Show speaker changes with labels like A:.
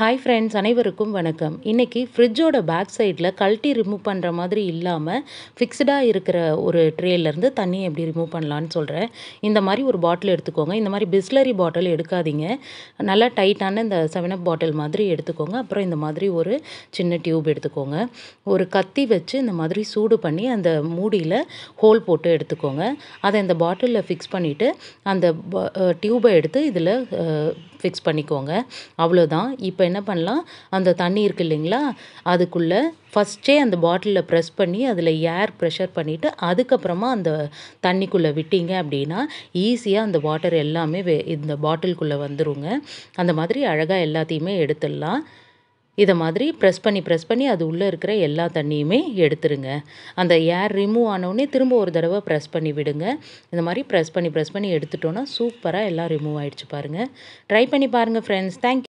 A: hi friends அனைவருக்கும் வணக்கம் இன்றைக்கி ஃப்ரிட்ஜோட பேக் சைடில் கழட்டி ரிமூவ் பண்ணுற மாதிரி இல்லாமல் ஃபிக்ஸ்டாக இருக்கிற ஒரு ட்ரேலேருந்து தண்ணியை எப்படி ரிமூவ் பண்ணலான்னு சொல்கிறேன் இந்த மாதிரி ஒரு பாட்டில் எடுத்துக்கோங்க இந்த மாதிரி பிஸ்லரி பாட்டில் எடுக்காதீங்க நல்லா டைட்டான இந்த செவன் அப் பாட்டில் மாதிரி எடுத்துக்கோங்க அப்புறம் இந்த மாதிரி ஒரு சின்ன டியூப் எடுத்துக்கோங்க ஒரு கத்தி வச்சு இந்த மாதிரி சூடு பண்ணி அந்த மூடியில் ஹோல் போட்டு எடுத்துக்கோங்க அதை இந்த பாட்டிலில் ஃபிக்ஸ் பண்ணிவிட்டு அந்த டியூபை எடுத்து இதில் ஃபிக்ஸ் பண்ணிக்கோங்க அவ்வளோதான் இப்போ என்ன பண்ணலாம் அந்த தண்ணி இருக்குது இல்லைங்களா அதுக்குள்ளே ஃபஸ்ட்டே அந்த பாட்டிலில் ப்ரெஸ் பண்ணி அதில் ஏர் ப்ரெஷர் பண்ணிவிட்டு அதுக்கப்புறமா அந்த தண்ணிக்குள்ளே விட்டீங்க அப்படின்னா ஈஸியாக அந்த வாட்டர் எல்லாமே வே இந்த பாட்டிலுக்குள்ளே வந்துருங்க அந்த மாதிரி அழகாக எல்லாத்தையுமே எடுத்துடலாம் இதை மாதிரி ப்ரெஸ் பண்ணி ப்ரெஸ் பண்ணி அது உள்ளே இருக்கிற எல்லா தண்ணியுமே எடுத்துருங்க அந்த ஏர் ரிமூவ் ஆனவுடனே திரும்ப ஒரு தடவை ப்ரெஸ் பண்ணி விடுங்க இந்த மாதிரி ப்ரெஸ் பண்ணி ப்ரெஸ் பண்ணி எடுத்துட்டோன்னா சூப்பராக எல்லாம் ரிமூவ் ஆகிடுச்சு பாருங்கள் ட்ரை பண்ணி பாருங்கள் ஃப்ரெண்ட்ஸ் தேங்க்